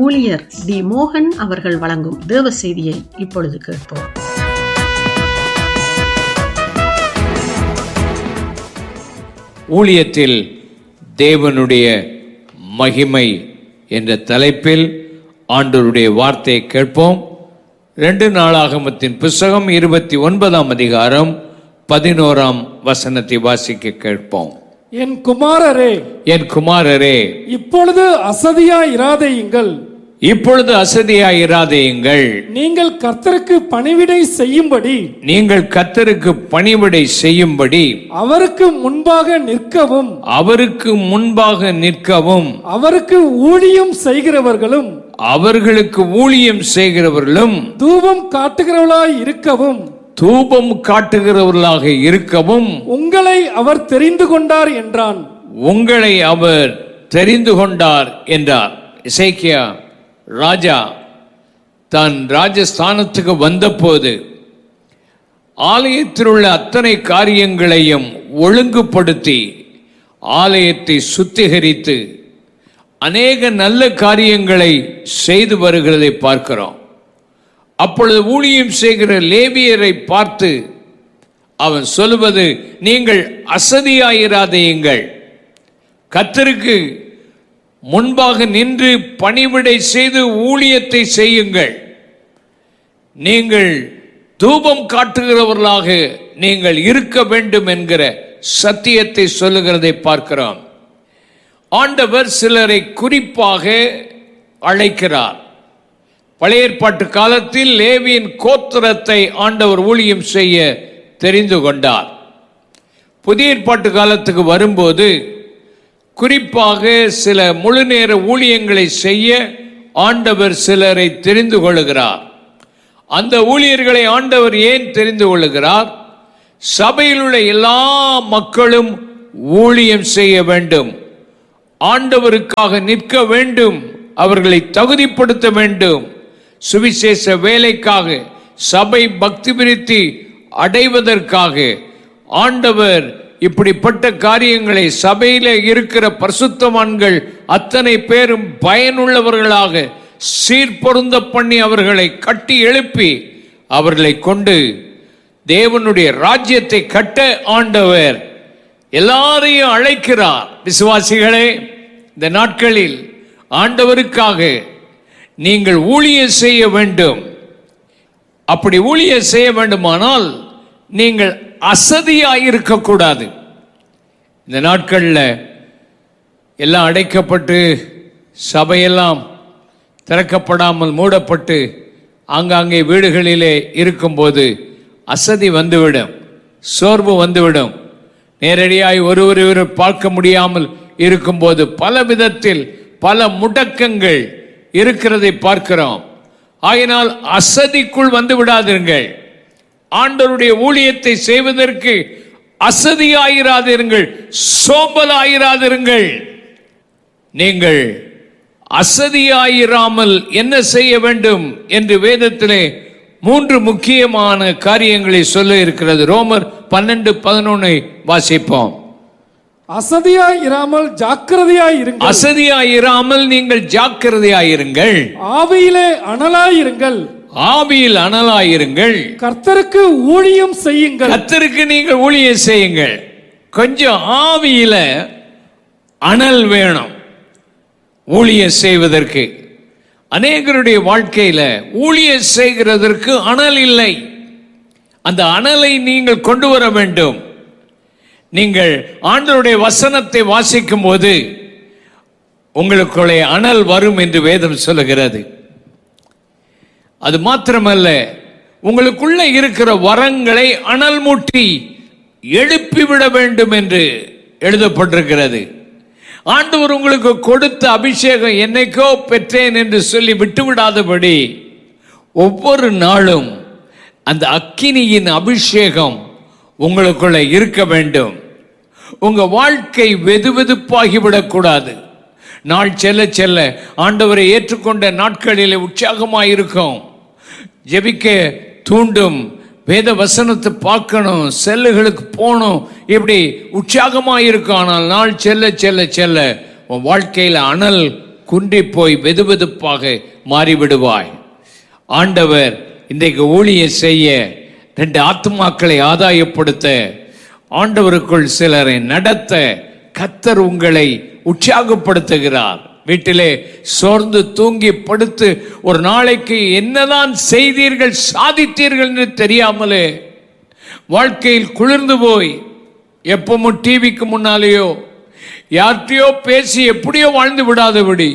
ஊழியர் டி மோகன் அவர்கள் வழங்கும் தேவ செய்தியை இப்பொழுது கேட்போம் ஊழியத்தில் தேவனுடைய மகிமை என்ற தலைப்பில் ஆண்டவருடைய வார்த்தையை கேட்போம் ரெண்டு நாளாகமத்தின் புஸ்தகம் இருபத்தி ஒன்பதாம் அதிகாரம் பதினோராம் வசனத்தை வாசிக்க கேட்போம் என் குமாரரே என் குமாரரே இப்பொழுது அசதியா இராதேயுங்கள் இப்பொழுது அசதியாயிராதேயுங்கள் நீங்கள் கர்த்தருக்கு பணிவிடை செய்யும்படி நீங்கள் கத்தருக்கு பணிவிடை செய்யும்படி அவருக்கு முன்பாக நிற்கவும் அவருக்கு முன்பாக நிற்கவும் அவருக்கு ஊழியம் செய்கிறவர்களும் அவர்களுக்கு ஊழியம் செய்கிறவர்களும் தூபம் காட்டுகிறவர்களாய் இருக்கவும் தூபம் காட்டுகிறவர்களாக இருக்கவும் உங்களை அவர் தெரிந்து கொண்டார் என்றான் உங்களை அவர் தெரிந்து கொண்டார் என்றார் இசைக்கியா ராஜா தான் ராஜஸ்தானத்துக்கு வந்தபோது ஆலயத்தில் உள்ள அத்தனை காரியங்களையும் ஒழுங்குபடுத்தி ஆலயத்தை சுத்திகரித்து அநேக நல்ல காரியங்களை செய்து வருகிறதை பார்க்கிறோம் அப்பொழுது ஊழியம் செய்கிற லேவியரை பார்த்து அவன் சொல்லுவது நீங்கள் அசதியாயிராதேயுங்கள் கத்தருக்கு முன்பாக நின்று பணிவிடை செய்து ஊழியத்தை செய்யுங்கள் நீங்கள் தூபம் காட்டுகிறவர்களாக நீங்கள் இருக்க வேண்டும் என்கிற சத்தியத்தை சொல்லுகிறதை பார்க்கிறோம் ஆண்டவர் சிலரை குறிப்பாக அழைக்கிறார் பழைய ஏற்பாட்டு காலத்தில் லேவியின் கோத்திரத்தை ஆண்டவர் ஊழியம் செய்ய தெரிந்து கொண்டார் புதிய ஏற்பாட்டு காலத்துக்கு வரும்போது குறிப்பாக சில முழு நேர ஊழியங்களை செய்ய ஆண்டவர் சிலரை தெரிந்து கொள்ளுகிறார் அந்த ஊழியர்களை ஆண்டவர் ஏன் தெரிந்து கொள்ளுகிறார் சபையில் உள்ள எல்லா மக்களும் ஊழியம் செய்ய வேண்டும் ஆண்டவருக்காக நிற்க வேண்டும் அவர்களை தகுதிப்படுத்த வேண்டும் சுவிசேஷ வேலைக்காக சபை பக்தி விருத்தி அடைவதற்காக ஆண்டவர் இப்படிப்பட்ட காரியங்களை சபையில இருக்கிற பரிசுத்தவான்கள் அத்தனை பேரும் பயனுள்ளவர்களாக சீர்பொருந்த பண்ணி அவர்களை கட்டி எழுப்பி அவர்களை கொண்டு தேவனுடைய ராஜ்யத்தை கட்ட ஆண்டவர் எல்லாரையும் அழைக்கிறார் விசுவாசிகளே இந்த நாட்களில் ஆண்டவருக்காக நீங்கள் ஊழியம் செய்ய வேண்டும் அப்படி ஊழியம் செய்ய வேண்டுமானால் நீங்கள் அசதியாக இருக்கக்கூடாது இந்த நாட்களில் எல்லாம் அடைக்கப்பட்டு சபையெல்லாம் திறக்கப்படாமல் மூடப்பட்டு ஆங்காங்கே வீடுகளிலே இருக்கும்போது அசதி வந்துவிடும் சோர்வு வந்துவிடும் நேரடியாய் ஒருவர் ஒருவர் பார்க்க முடியாமல் இருக்கும்போது பல விதத்தில் பல முடக்கங்கள் இருக்கிறதை பார்க்கிறோம் ஆகினால் அசதிக்குள் வந்து விடாதிருங்கள் ஆண்டவருடைய ஊழியத்தை செய்வதற்கு அசதியாயிராதிருங்கள் சோம்பலாயிராதிருங்கள் நீங்கள் அசதியாயிராமல் என்ன செய்ய வேண்டும் என்று வேதத்திலே மூன்று முக்கியமான காரியங்களை சொல்ல இருக்கிறது ரோமர் பன்னெண்டு பதினொன்னை வாசிப்போம் அசதியாய் இராமல் ஜாக்கிரதையாய் இருங்கள் அசதியாயிராமல் நீங்கள் ஜாக்கிரதையாயிருங்கள் ஆவியிலே அனலாய் இருங்கள் ஆவியில் அனலாயிருங்கள் கர்த்தருக்கு ஊழியம் செய்யுங்கள் கத்தருக்கு நீங்கள் ஊழியம் செய்யுங்கள் கொஞ்சம் ஆவியில அனல் வேணும் ஊழியம் செய்வதற்கு அநேகருடைய வாழ்க்கையில ஊழியம் செய்கிறதற்கு அனல் இல்லை அந்த அனலை நீங்கள் கொண்டு வர வேண்டும் நீங்கள் ஆண்டவருடைய வசனத்தை வாசிக்கும் போது உங்களுக்குள்ளே அனல் வரும் என்று வேதம் சொல்லுகிறது அது மாத்திரமல்ல உங்களுக்குள்ள இருக்கிற வரங்களை அனல் மூட்டி எழுப்பிவிட வேண்டும் என்று எழுதப்பட்டிருக்கிறது ஆண்டவர் உங்களுக்கு கொடுத்த அபிஷேகம் என்னைக்கோ பெற்றேன் என்று சொல்லி விட்டுவிடாதபடி ஒவ்வொரு நாளும் அந்த அக்கினியின் அபிஷேகம் உங்களுக்குள்ள இருக்க வேண்டும் உங்க வாழ்க்கை வெதுவெதுப்பாகிவிடக்கூடாது நாள் செல்ல செல்ல ஆண்டவரை ஏற்றுக்கொண்ட நாட்களில் உற்சாகமாக இருக்கும் ஜெபிக்க தூண்டும் வேத வசனத்தை பார்க்கணும் செல்லுகளுக்கு போகணும் இப்படி உற்சாகமாக இருக்கும் ஆனால் நாள் செல்ல செல்ல செல்ல உன் வாழ்க்கையில் அனல் குன்றி போய் வெதுவெதுப்பாக மாறிவிடுவாய் ஆண்டவர் இன்றைக்கு ஊழியம் செய்ய ரெண்டு ஆத்துமாக்களை ஆதாயப்படுத்த ஆண்டவருக்குள் சிலரை நடத்த கத்தர் உங்களை உற்சாகப்படுத்துகிறார் வீட்டிலே சோர்ந்து தூங்கி படுத்து ஒரு நாளைக்கு என்னதான் செய்தீர்கள் சாதித்தீர்கள் என்று தெரியாமலே வாழ்க்கையில் குளிர்ந்து போய் எப்பவும் டிவிக்கு முன்னாலேயோ யார்கிட்டயோ பேசி எப்படியோ வாழ்ந்து விடாதபடி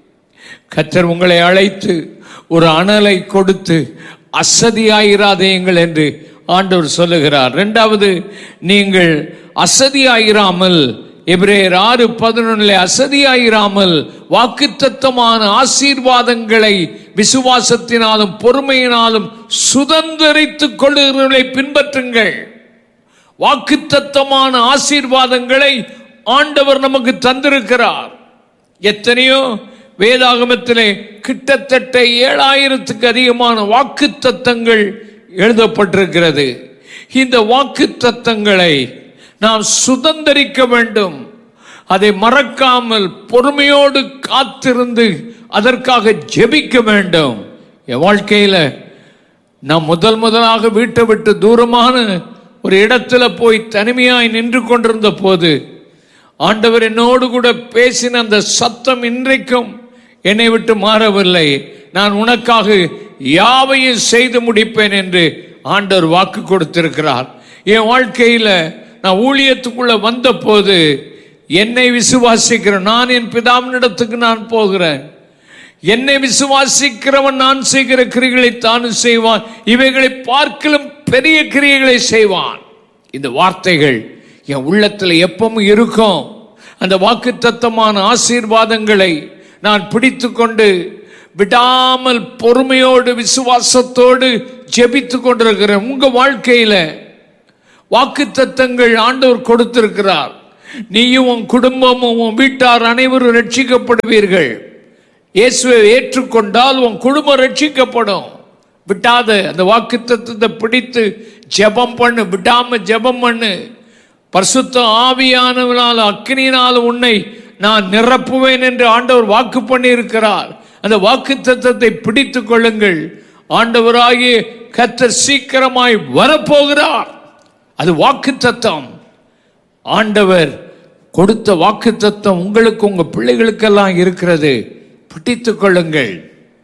கத்தர் உங்களை அழைத்து ஒரு அனலை கொடுத்து அசதியாயிராதேயுங்கள் என்று ஆண்டவர் சொல்லுகிறார் இரண்டாவது நீங்கள் அசதியாயிராமல் எபிரேயர் ஆறு பதினொன்றில் அசதியாயிராமல் வாக்குத்தத்தமான ஆசீர்வாதங்களை விசுவாசத்தினாலும் பொறுமையினாலும் சுதந்திரித்துக் கொள்ளுகிறவர்களை பின்பற்றுங்கள் வாக்குத்தத்தமான ஆசீர்வாதங்களை ஆண்டவர் நமக்கு தந்திருக்கிறார் எத்தனையோ வேதாகமத்திலே கிட்டத்தட்ட ஏழாயிரத்துக்கு அதிகமான வாக்கு தத்தங்கள் எழுதப்பட்டிருக்கிறது இந்த வாக்கு தத்தங்களை நாம் சுதந்திரிக்க வேண்டும் அதை மறக்காமல் பொறுமையோடு காத்திருந்து அதற்காக ஜெபிக்க வேண்டும் என் வாழ்க்கையில நான் முதல் முதலாக வீட்டை விட்டு தூரமான ஒரு இடத்துல போய் தனிமையாய் நின்று கொண்டிருந்த போது ஆண்டவர் என்னோடு கூட பேசின அந்த சத்தம் இன்றைக்கும் என்னை விட்டு மாறவில்லை நான் உனக்காக யாவையும் செய்து முடிப்பேன் என்று ஆண்டவர் வாக்கு கொடுத்திருக்கிறார் என் வாழ்க்கையில நான் ஊழியத்துக்குள்ள வந்த போது என்னை விசுவாசிக்கிறேன் நான் என் பிதாவினிடத்துக்கு நான் போகிறேன் என்னை விசுவாசிக்கிறவன் நான் செய்கிற கிரிகளை தானும் செய்வான் இவைகளை பார்க்கலும் பெரிய கிரியைகளை செய்வான் இந்த வார்த்தைகள் என் உள்ளத்தில் எப்பவும் இருக்கும் அந்த வாக்குத்தத்தமான ஆசீர்வாதங்களை நான் பிடித்து கொண்டு விடாமல் பொறுமையோடு விசுவாசத்தோடு ஜெபித்து கொண்டிருக்கிறேன் உங்க வாழ்க்கையில வாக்குத்தத்தங்கள் ஆண்டவர் கொடுத்திருக்கிறார் நீயும் உன் குடும்பமும் உன் வீட்டார் அனைவரும் ரட்சிக்கப்படுவீர்கள் இயேசுவை ஏற்றுக்கொண்டால் உன் குடும்பம் ரட்சிக்கப்படும் விட்டாத அந்த வாக்குத்தத்தத்தை பிடித்து ஜெபம் பண்ணு விடாம ஜெபம் பண்ணு பரிசுத்த ஆவியானவனால் அக்கினியினால் உன்னை நான் நிரப்புவேன் என்று ஆண்டவர் வாக்கு பண்ணி இருக்கிறார் அந்த வாக்கு தத்தத்தை பிடித்துக் கொள்ளுங்கள் ஆண்டவராகிய கத்தர் சீக்கிரமாய் வரப்போகிறார் அது வாக்கு தத்தம் ஆண்டவர் கொடுத்த வாக்கு தத்தம் உங்களுக்கு உங்க பிள்ளைகளுக்கெல்லாம் இருக்கிறது பிடித்துக் கொள்ளுங்கள்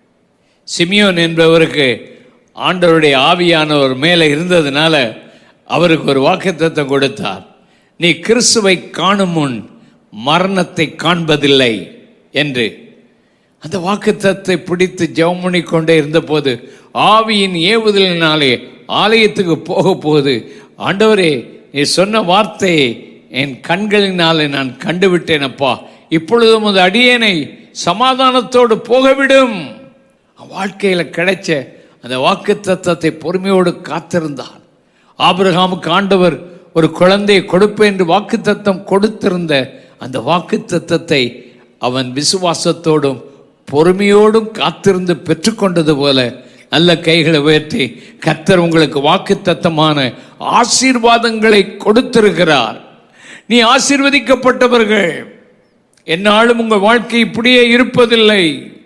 சிமியோன் என்பவருக்கு ஆண்டவருடைய ஆவியானவர் மேலே இருந்ததுனால அவருக்கு ஒரு வாக்குத்தத்தம் கொடுத்தார் நீ கிறிஸ்துவை காணும் முன் மரணத்தை காண்பதில்லை என்று அந்த வாக்குத்தத்தை பிடித்து ஜெபம் பண்ணி கொண்டே இருந்தபோது ஆவியின் ஏவுதலினாலே ஆலயத்துக்கு போக போகுது ஆண்டவரே நீ சொன்ன வார்த்தையை என் கண்களினாலே நான் கண்டுவிட்டேன் அப்பா இப்பொழுதும் அது அடியேனை சமாதானத்தோடு போகவிடும் வாழ்க்கையில கிடைச்ச அந்த வாக்கு தத்தத்தை பொறுமையோடு காத்திருந்தார் ஆபிரகாமுக்கு ஆண்டவர் ஒரு குழந்தையை கொடுப்பேன் என்று வாக்கு தத்தம் கொடுத்திருந்த அந்த வாக்கு தத்தத்தை அவன் விசுவாசத்தோடும் பொறுமையோடும் காத்திருந்து பெற்றுக்கொண்டது போல நல்ல கைகளை உயர்த்தி கர்த்தர் உங்களுக்கு வாக்கு தத்தமான ஆசீர்வாதங்களை கொடுத்திருக்கிறார் நீ ஆசீர்வதிக்கப்பட்டவர்கள் என்னாலும் உங்கள் வாழ்க்கை இப்படியே இருப்பதில்லை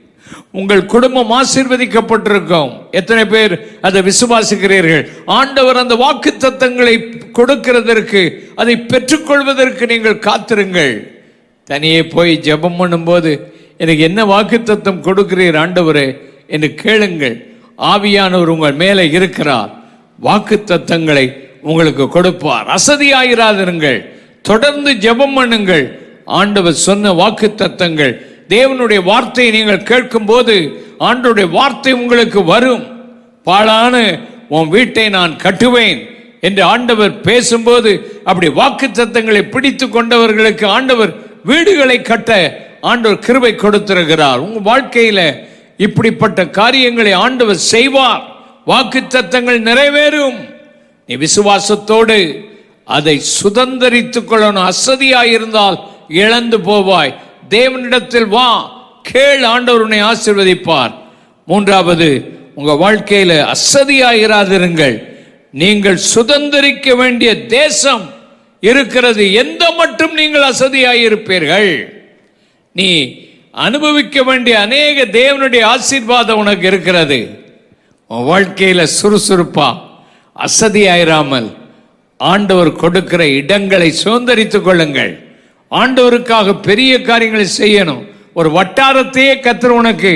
உங்கள் குடும்பம் ஆசீர்வதிக்கப்பட்டிருக்கும் எத்தனை பேர் அதை விசுவாசிக்கிறீர்கள் ஆண்டவர் அந்த வாக்கு தத்தங்களை கொடுக்கிறதற்கு அதை பெற்றுக்கொள்வதற்கு நீங்கள் காத்திருங்கள் தனியே போய் ஜெபம் பண்ணும்போது எனக்கு என்ன வாக்கு தத்தம் கொடுக்கிறீர் ஆண்டவரே என்று கேளுங்கள் ஆவியானவர் உங்கள் மேலே இருக்கிறார் வாக்கு தத்தங்களை உங்களுக்கு கொடுப்பார் அசதியாயிராதிருங்கள் தொடர்ந்து ஜெபம் பண்ணுங்கள் ஆண்டவர் சொன்ன வாக்கு தத்தங்கள் தேவனுடைய வார்த்தையை நீங்கள் கேட்கும்போது ஆண்டவருடைய வார்த்தை உங்களுக்கு வரும் பாழான உன் வீட்டை நான் கட்டுவேன் என்று ஆண்டவர் பேசும்போது அப்படி வாக்கு தத்தங்களை பிடித்து கொண்டவர்களுக்கு ஆண்டவர் வீடுகளை கட்ட ஆண்டவர் கிருபை கொடுத்திருக்கிறார் உங்க வாழ்க்கையில இப்படிப்பட்ட காரியங்களை ஆண்டவர் செய்வார் வாக்கு தத்தங்கள் நிறைவேறும் நீ விசுவாசத்தோடு அதை சுதந்திரித்துக் கொள்ளணும் அசதியாயிருந்தால் இழந்து போவாய் தேவனிடத்தில் வா கேள் ஆண்டவர் உன்னை ஆசீர்வதிப்பார் மூன்றாவது உங்க வாழ்க்கையில அசதியாயிராதிருங்கள் நீங்கள் சுதந்திரிக்க வேண்டிய தேசம் இருக்கிறது எந்த மட்டும் நீங்கள் அசதியாயிருப்பீர்கள் நீ அனுபவிக்க வேண்டிய அநேக தேவனுடைய ஆசீர்வாதம் உனக்கு இருக்கிறது உன் வாழ்க்கையில சுறுசுறுப்பா அசதியாயிராமல் ஆண்டவர் கொடுக்கிற இடங்களை சுதந்திரித்துக் கொள்ளுங்கள் ஆண்டவருக்காக பெரிய காரியங்களை செய்யணும் ஒரு வட்டாரத்தையே கத்தர் உனக்கு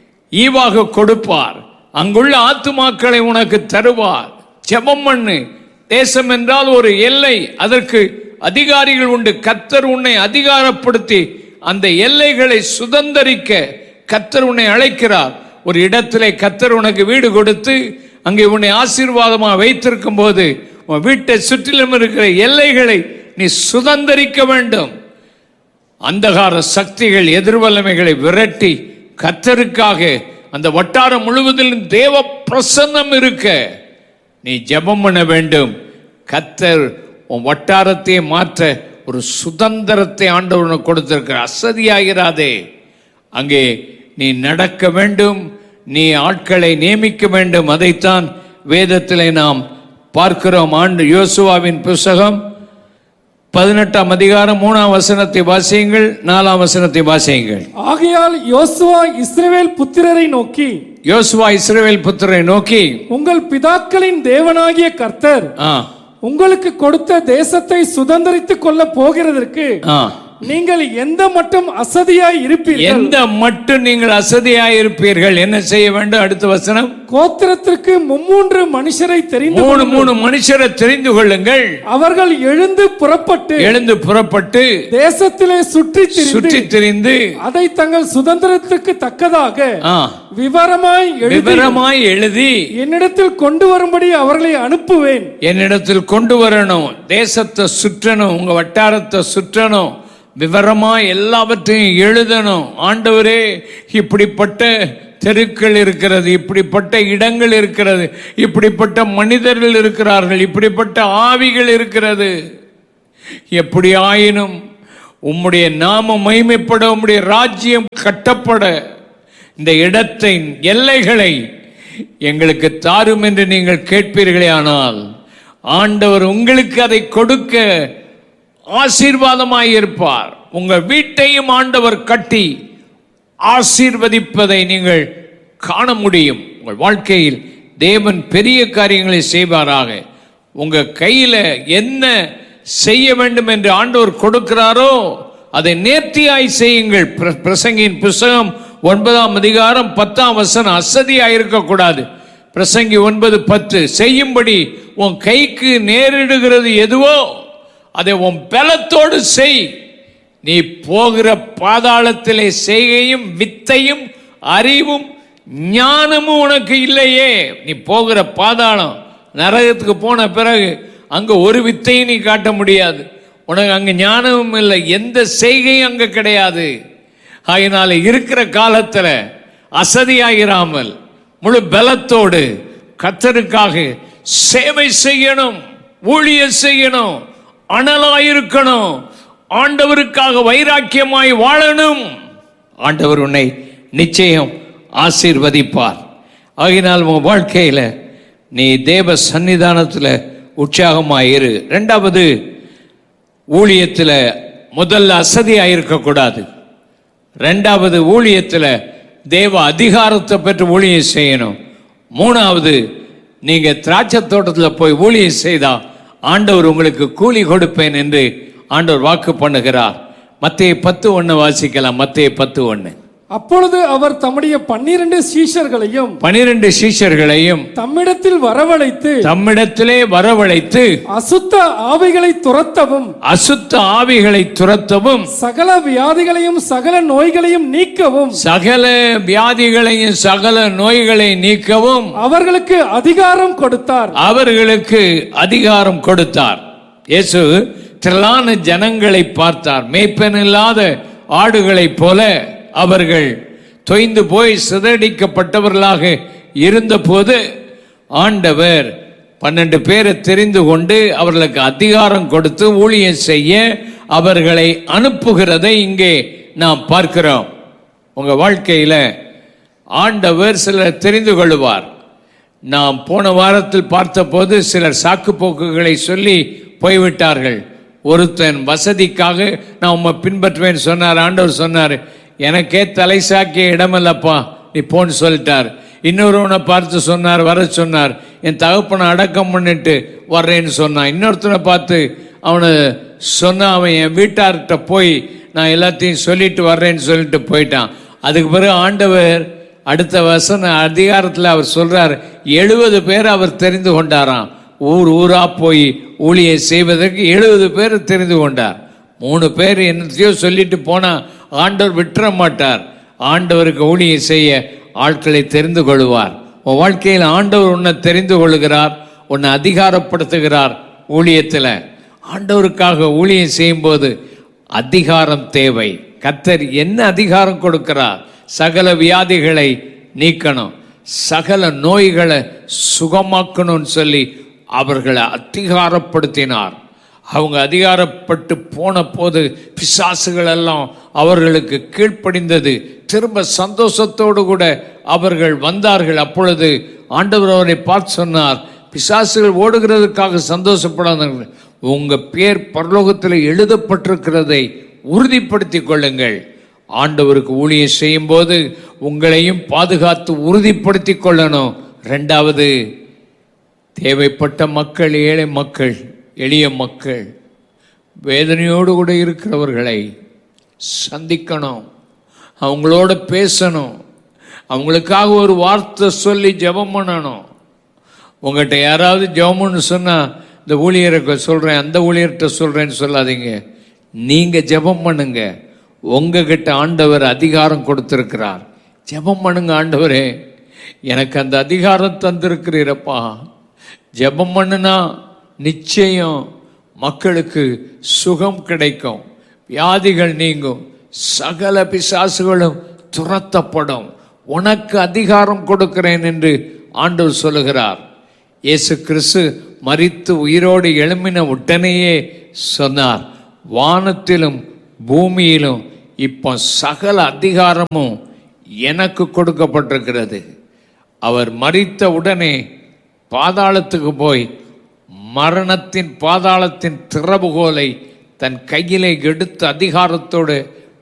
ஈவாக கொடுப்பார் அங்குள்ள ஆத்துமாக்களை உனக்கு தருவார் ஜெபம் பண்ணு தேசம் என்றால் ஒரு எல்லை அதற்கு அதிகாரிகள் உண்டு கத்தர் உன்னை அதிகாரப்படுத்தி அந்த எல்லைகளை சுதந்தரிக்க கத்தர் உன்னை அழைக்கிறார் ஒரு இடத்திலே கத்தர் உனக்கு வீடு கொடுத்து அங்கே உன்னை ஆசீர்வாதமா வைத்திருக்கும் போது உன் வீட்டை சுற்றிலும் இருக்கிற எல்லைகளை நீ சுதந்தரிக்க வேண்டும் அந்தகார சக்திகள் எதிர்வல்லமைகளை விரட்டி கத்தருக்காக அந்த வட்டாரம் முழுவதிலும் தேவ பிரசன்னம் இருக்க நீ ஜெபம் பண்ண வேண்டும் கத்தர் உன் வட்டாரத்தை மாற்ற ஒரு சுதந்திரத்தை ஆண்டவனுக்கு கொடுத்திருக்கிற அசதியாகிறாதே அங்கே நீ நடக்க வேண்டும் நீ ஆட்களை நியமிக்க வேண்டும் அதைத்தான் வேதத்திலே நாம் பார்க்கிறோம் ஆண்டு யோசுவாவின் புஸ்தகம் பதினெட்டாம் அதிகாரம் மூணாம் வசனத்தை வாசியுங்கள் நாலாம் வசனத்தை வாசியுங்கள் ஆகையால் யோசுவா இஸ்ரவேல் புத்திரரை நோக்கி யோசுவா இஸ்ரவேல் புத்திரை நோக்கி உங்கள் பிதாக்களின் தேவனாகிய கர்த்தர் ஆ உங்களுக்கு கொடுத்த தேசத்தை சுதந்தரித்துக் கொள்ள போகிறதற்கு ஆ நீங்கள் எந்த மட்டும் அசதியாய் இருப்பீர்கள் எந்த மட்டும் நீங்கள் அசதியாயிருப்பீர்கள் என்ன செய்ய வேண்டும் அடுத்த வசனம் கோத்திரத்திற்கு மும்மூன்று மனுஷரை தெரிந்து மூணு மூணு மனுஷரை தெரிந்து கொள்ளுங்கள் அவர்கள் எழுந்து புறப்பட்டு எழுந்து புறப்பட்டு தேசத்திலே சுற்றி திரிந்து சுற்றி திரிந்து அதை தங்கள் சுதந்திரத்துக்கு தக்கதாக ஆ, விவரமாய் எழுதி விவரமாய் எழுதி என்னிடத்தில் கொண்டு வரும்படி அவர்களை அனுப்புவேன் என்னிடத்தில் கொண்டு வரணும் தேசத்தை சுற்றணும் உங்க வட்டாரத்தை சுற்றணும் விவரமா எல்லாவற்றையும் எழுதணும் ஆண்டவரே இப்படிப்பட்ட தெருக்கள் இருக்கிறது இப்படிப்பட்ட இடங்கள் இருக்கிறது இப்படிப்பட்ட மனிதர்கள் இருக்கிறார்கள் இப்படிப்பட்ட ஆவிகள் இருக்கிறது எப்படி ஆயினும் உம்முடைய நாம மைமைப்பட உம்முடைய ராஜ்யம் கட்டப்பட இந்த இடத்தின் எல்லைகளை எங்களுக்கு தாரும் என்று நீங்கள் கேட்பீர்களே ஆனால் ஆண்டவர் உங்களுக்கு அதை கொடுக்க ஆசீர்வாதமாய் இருப்பார் உங்கள் வீட்டையும் ஆண்டவர் கட்டி ஆசீர்வதிப்பதை நீங்கள் காண முடியும் உங்கள் வாழ்க்கையில் தேவன் பெரிய காரியங்களை செய்வாராக உங்க கையில என்ன செய்ய வேண்டும் என்று ஆண்டவர் கொடுக்கிறாரோ அதை நேர்த்தியாய் செய்யுங்கள் பிர- பிரசங்கியின் புஸ்தகம் ஒன்பதாம் அதிகாரம் பத்தாம் வசனம் அசதியாய் இருக்கக்கூடாது பிரசங்கி ஒன்பது பத்து செய்யும்படி உன் கைக்கு நேரிடுகிறது எதுவோ அதை உன் பலத்தோடு செய் நீ போகிற பாதாளத்திலே செய்கையும் வித்தையும் அறிவும் ஞானமும் உனக்கு இல்லையே நீ போகிற பாதாளம் நரகத்துக்கு போன பிறகு அங்க ஒரு வித்தையும் நீ காட்ட முடியாது உனக்கு அங்க ஞானமும் இல்லை எந்த செய்கையும் அங்க கிடையாது ஆகினால இருக்கிற காலத்துல அசதியாயிராமல் முழு பலத்தோடு கத்தருக்காக சேவை செய்யணும் ஊழியம் செய்யணும் அனலாயிருக்கணும் ஆண்டவருக்காக வைராக்கியமாய் வாழணும் ஆண்டவர் உன்னை நிச்சயம் ஆசீர்வதிப்பார் ஆகினால் உன் வாழ்க்கையில நீ தேவ சன்னிதானத்தில் உற்சாகமாய் இரு ரெண்டாவது ஊழியத்தில் முதல்ல அசதியாக இருக்கக்கூடாது ரெண்டாவது ஊழியத்தில் தேவ அதிகாரத்தை பெற்று ஊழியம் செய்யணும் மூணாவது நீங்க திராட்சை தோட்டத்தில் போய் ஊழியம் செய்தா ஆண்டவர் உங்களுக்கு கூலி கொடுப்பேன் என்று ஆண்டவர் வாக்கு பண்ணுகிறார் மத்திய பத்து ஒன்று வாசிக்கலாம் மத்திய பத்து ஒன்று அப்பொழுது அவர் தம்முடைய பன்னிரண்டு சீஷர்களையும் பனிரெண்டு சீஷர்களையும் தம்மிடத்தில் வரவழைத்து தம்மிடத்திலே வரவழைத்து அசுத்த ஆவிகளை துரத்தவும் அசுத்த ஆவிகளை துரத்தவும் சகல வியாதிகளையும் சகல நோய்களையும் நீக்கவும் சகல வியாதிகளையும் சகல நோய்களை நீக்கவும் அவர்களுக்கு அதிகாரம் கொடுத்தார் அவர்களுக்கு அதிகாரம் கொடுத்தார் இயேசு திரளான ஜனங்களை பார்த்தார் மேய்ப்பன் இல்லாத ஆடுகளைப் போல அவர்கள் தொய்ந்து போய் சிதறடிக்கப்பட்டவர்களாக இருந்தபோது ஆண்டவர் பன்னெண்டு பேரை தெரிந்து கொண்டு அவர்களுக்கு அதிகாரம் கொடுத்து ஊழியம் செய்ய அவர்களை அனுப்புகிறதை இங்கே நாம் பார்க்கிறோம் உங்க வாழ்க்கையில ஆண்டவர் சிலர் தெரிந்து கொள்வார் நாம் போன வாரத்தில் பார்த்தபோது சிலர் சாக்கு போக்குகளை சொல்லி போய்விட்டார்கள் ஒருத்தன் வசதிக்காக நான் உம்மை பின்பற்றுவேன் சொன்னார் ஆண்டவர் சொன்னார் எனக்கே தலை சாக்கிய இடமில்லப்பா நீ போன்னு சொல்லிட்டார் இன்னொருவனை பார்த்து சொன்னார் வர சொன்னார் என் தகப்பனை அடக்கம் பண்ணிட்டு வர்றேன்னு சொன்னான் இன்னொருத்தனை பார்த்து அவனை சொன்னான் அவன் என் வீட்டார்கிட்ட போய் நான் எல்லாத்தையும் சொல்லிட்டு வர்றேன்னு சொல்லிட்டு போயிட்டான் அதுக்கு பிறகு ஆண்டவர் அடுத்த வசன அதிகாரத்தில் அவர் சொல்றார் எழுபது பேர் அவர் தெரிந்து கொண்டாராம் ஊர் ஊரா போய் ஊழியை செய்வதற்கு எழுபது பேர் தெரிந்து கொண்டார் மூணு பேர் என்னத்தையோ சொல்லிட்டு போனா ஆண்டவர் விட்டுற மாட்டார் ஆண்டவருக்கு ஊழியை செய்ய ஆட்களை தெரிந்து கொள்வார் உன் வாழ்க்கையில் ஆண்டவர் உன்னை தெரிந்து கொள்கிறார் உன்னை அதிகாரப்படுத்துகிறார் ஊழியத்தில் ஆண்டவருக்காக ஊழியம் செய்யும்போது அதிகாரம் தேவை கத்தர் என்ன அதிகாரம் கொடுக்கிறார் சகல வியாதிகளை நீக்கணும் சகல நோய்களை சுகமாக்கணும்னு சொல்லி அவர்களை அதிகாரப்படுத்தினார் அவங்க அதிகாரப்பட்டு போன போது பிசாசுகள் எல்லாம் அவர்களுக்கு கீழ்ப்படிந்தது திரும்ப சந்தோஷத்தோடு கூட அவர்கள் வந்தார்கள் அப்பொழுது ஆண்டவர் அவரை பார்த்து சொன்னார் பிசாசுகள் ஓடுகிறதுக்காக சந்தோஷப்படாதீர்கள் உங்க பேர் பரலோகத்தில் எழுதப்பட்டிருக்கிறதை உறுதிப்படுத்திக் கொள்ளுங்கள் ஆண்டவருக்கு ஊழியம் செய்யும் போது உங்களையும் பாதுகாத்து உறுதிப்படுத்திக் கொள்ளணும் ரெண்டாவது தேவைப்பட்ட மக்கள் ஏழை மக்கள் எளிய மக்கள் வேதனையோடு கூட இருக்கிறவர்களை சந்திக்கணும் அவங்களோட பேசணும் அவங்களுக்காக ஒரு வார்த்தை சொல்லி ஜெபம் பண்ணணும் உங்கள்கிட்ட யாராவது ஜெபம்னு சொன்னால் இந்த ஊழியருக்கு சொல்கிறேன் அந்த ஊழியர்கிட்ட சொல்கிறேன்னு சொல்லாதீங்க நீங்கள் ஜெபம் பண்ணுங்க உங்ககிட்ட ஆண்டவர் அதிகாரம் கொடுத்திருக்கிறார் ஜெபம் பண்ணுங்க ஆண்டவரே எனக்கு அந்த அதிகாரம் தந்திருக்கிறீரப்பா ஜெபம் பண்ணுனா நிச்சயம் மக்களுக்கு சுகம் கிடைக்கும் வியாதிகள் நீங்கும் சகல பிசாசுகளும் துரத்தப்படும் உனக்கு அதிகாரம் கொடுக்கிறேன் என்று ஆண்டவர் சொல்லுகிறார் இயேசு கிறிஸ்து மரித்து உயிரோடு எழும்பின உடனேயே சொன்னார் வானத்திலும் பூமியிலும் இப்போ சகல அதிகாரமும் எனக்கு கொடுக்கப்பட்டிருக்கிறது அவர் மரித்த உடனே பாதாளத்துக்கு போய் மரணத்தின் பாதாளத்தின் திறவுகோலை தன் கையிலே எடுத்து அதிகாரத்தோடு